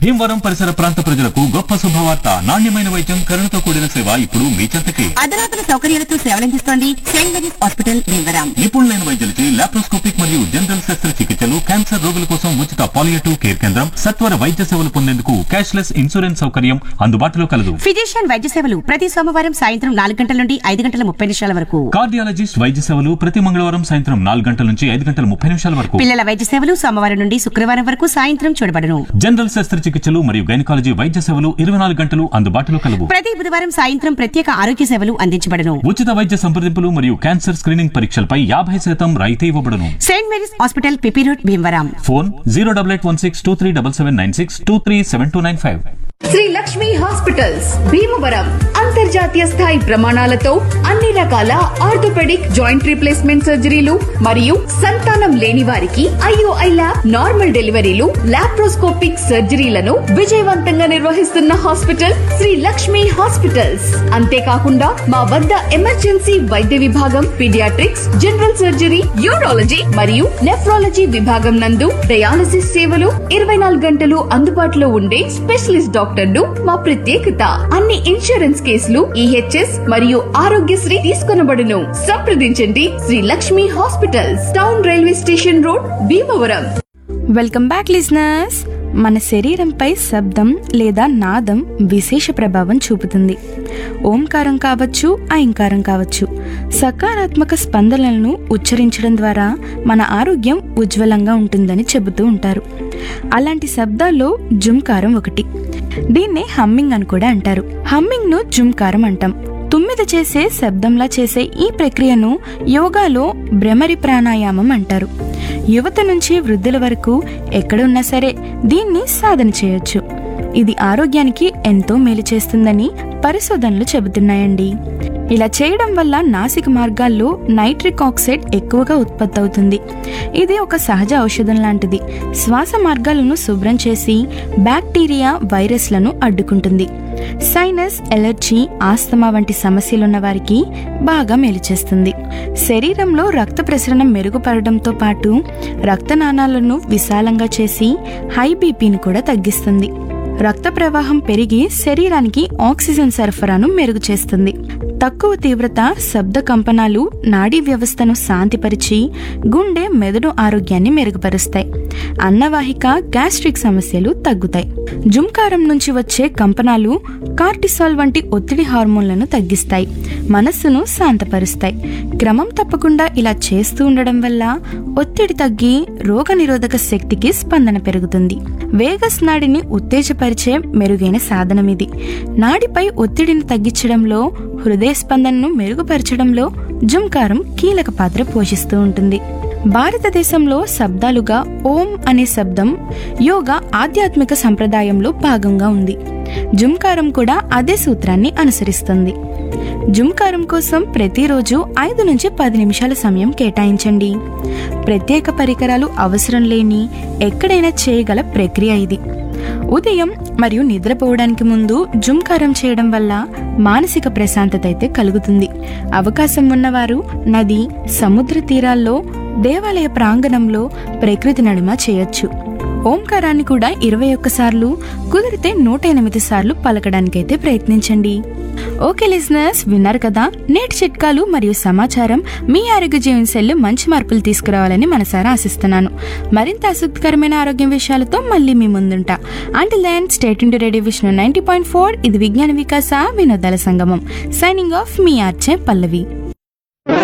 భీమవరం పరిసర ప్రాంత ప్రజలకు గొప్ప శుభవార్త నాణ్యమైన వైద్యం కరుణతో కూడిన సేవ ఇప్పుడు మీ చెంతకే అధునాతన సౌకర్యాలతో సేవలందిస్తోంది సెయింట్ మేరీస్ హాస్పిటల్ భీమవరం నిపుణులైన వైద్యులచే లాప్రోస్కోపిక్ మరియు జనరల్ శస్త్రచికిత్సలు క్యాన్సర్ రోగుల కోసం ఉచిత పాలియేటివ్ కేర్ కేంద్రం సత్వర వైద్య సేవలు పొందేందుకు క్యాష్లెస్ ఇన్సూరెన్స్ సౌకర్యం అందుబాటులో కలదు ఫిజిషియన్ వైద్య సేవలు ప్రతి సోమవారం సాయంత్రం నాలుగు గంటల నుండి ఐదు గంటల ముప్పై నిమిషాల వరకు కార్డియాలజిస్ట్ వైద్య సేవలు ప్రతి మంగళవారం సాయంత్రం నాలుగు గంటల నుంచి ఐదు గంటల ముప్పై నిమిషాల వరకు పిల్లల వైద్య సేవలు సోమవారం నుండి శుక్రవారం వరకు సాయంత్రం చూడబడను జనరల్ శస్త్రచికిత్సలు మరియు గైనకాలజీ వైద్య సేవలు ఇరవై నాలుగు గంటలు అందుబాటులో కలవు ప్రతి బుధవారం సాయంత్రం ప్రత్యేక ఆరోగ్య సేవలు అందించబడను ఉచిత వైద్య సంప్రదింపులు మరియు క్యాన్సర్ స్క్రీనింగ్ పరీక్షలపై యాభై శాతం రాయితీ ఇవ్వబడును saint Mary's hospital P P road Bhimavaram phone zero double eight one six two three double seven nine six two three seven two nine five Sri Lakshmi hospitals Bhimavaram అంతర్జాతీయ స్థాయి ప్రమాణాలతో అన్ని రకాల ఆర్థోపెడిక్ జాయింట్ రీప్లేస్మెంట్ సర్జరీలు మరియు సంతానం లేని వారికి ఐఓఐ ల్యాబ్ నార్మల్ డెలివరీలు లాప్రోస్కోపిక్ సర్జరీలను విజయవంతంగా నిర్వహిస్తున్న హాస్పిటల్ శ్రీ లక్ష్మి హాస్పిటల్స్ అంతేకాకుండా మా వద్ద ఎమర్జెన్సీ వైద్య విభాగం పీడియాట్రిక్స్ జనరల్ సర్జరీ యూరాలజీ మరియు నెఫ్రాలజీ విభాగం నందు డయాలసిస్ సేవలు ఇరవై నాలుగు గంటలు అందుబాటులో ఉండే స్పెషలిస్ట్ డాక్టర్లు మా ప్రత్యేకత అన్ని ఇన్సూరెన్స్ కేసులు ఈహెచ్ఎస్ మరియు ఆరోగ్యశ్రీ తీసుకొనబడును సంప్రదించండి Sri Lakshmi hospitals town railway station road Bhimavaram welcome back listeners మన శరీరంపై శబ్దం లేదా నాదం విశేష ప్రభావం చూపుతుంది ఓంకారం కావచ్చు ఐంకారం కావచ్చు సకారాత్మక స్పందనలను ఉచ్చరించడం ద్వారా మన ఆరోగ్యం ఉజ్వలంగా ఉంటుందని చెబుతూ ఉంటారు అలాంటి శబ్దాల్లో జుంకారం ఒకటి దీన్నే హమ్మింగ్ అని కూడా అంటారు హమ్మింగ్ ను జుంకారం అంటాం తుమ్మిద చేసే శబ్దంలా చేసే ఈ ప్రక్రియను యోగాలో భ్రమరి ప్రాణాయామం అంటారు యువత నుంచి వృద్ధుల వరకు ఎక్కడున్నా సరే దీన్ని సాధన చేయొచ్చు ఇది ఆరోగ్యానికి ఎంతో మేలు చేస్తుందని పరిశోధనలు చెబుతున్నాయండి ఇలా చేయడం వల్ల నాసిక మార్గాల్లో నైట్రిక్ ఆక్సైడ్ ఎక్కువగా ఉత్పత్తి అవుతుంది ఇది ఒక సహజ ఔషధం లాంటిది శ్వాస మార్గాలను శుభ్రం చేసి బ్యాక్టీరియా వైరస్లను అడ్డుకుంటుంది సైనస్ ఎలర్జీ ఆస్తమా వంటి సమస్యలున్న వారికి బాగా మేలు చేస్తుంది శరీరంలో రక్త ప్రసరణ మెరుగుపడడంతో పాటు రక్తనాళాలను విశాలంగా చేసి హై బీపీని కూడా తగ్గిస్తుంది రక్త ప్రవాహం పెరిగి శరీరానికి ఆక్సిజన్ సరఫరాను మెరుగు చేస్తుంది తక్కువ తీవ్రత శబ్ద కంపనాలు నాడీ వ్యవస్థను శాంతిపరిచి గుండె మెదడు ఆరోగ్యాన్ని మెరుగుపరుస్తాయి అన్నవాహిక గ్యాస్ట్రిక్ సమస్యలు తగ్గుతాయి జుంకారం నుంచి వచ్చే కంపనాలు కార్టిసాల్ వంటి ఒత్తిడి హార్మోన్లను తగ్గిస్తాయి మనస్సును శాంతపరుస్తాయి క్రమం తప్పకుండా ఇలా చేస్తూ ఉండడం వల్ల ఒత్తిడి తగ్గి రోగనిరోధక శక్తికి స్పందన పెరుగుతుంది వేగస్ నాడిని ఉత్తేజపరిచే మెరుగైన సాధనం ఇది నాడిపై ఒత్తిడిని తగ్గించడంలో హృదయ స్పందనను మెరుగుపరచడంలో జుంకారం కీలక పాత్ర పోషిస్తూ ఉంటుంది భారతదేశంలో శబ్దాలుగా ఓం అనే శబ్దం యోగా ఆధ్యాత్మిక సంప్రదాయంలో భాగంగా ఉంది జుంకారం కూడా అదే సూత్రాన్ని అనుసరిస్తుంది జుంకారం కోసం ప్రతిరోజు ఐదు నుంచి పది నిమిషాల సమయం కేటాయించండి ప్రత్యేక పరికరాలు అవసరం లేని ఎక్కడైనా చేయగల ప్రక్రియ ఇది ఉదయం మరియు నిద్రపోవడానికి ముందు జుంకారం చేయడం వల్ల మానసిక ప్రశాంతత అయితే కలుగుతుంది అవకాశం ఉన్నవారు నది సముద్ర తీరాల్లో దేవాలయ ప్రాంగణంలో ప్రకృతి నడుమ చేయొచ్చు ఓంకారాన్ని కూడా ఇరవై ఒక్కసార్లు కుదిరితే నూట ఎనిమిది సార్లు పలకడానికైతే ప్రయత్నించండి ఓకే లిజనర్స్ విన్నారు కదా నేటి చిట్కాలు మరియు సమాచారం మీ ఆరోగ్య జీవనశైలిలో మంచి మార్పులు తీసుకురావాలని మనసారా ఆశిస్తున్నాను మరింత ఆసక్తికరమైన ఆరోగ్యం విషయాలతో మళ్ళీ మీ ముందుంటా until then stay tuned to radio విష్ణు నైన్టీ పాయింట్ ఫోర్ ఇది విజ్ఞాన వికాస వినోదాల సంగమం సైనింగ్ ఆఫ్ మీ ఆర్చే పల్లవి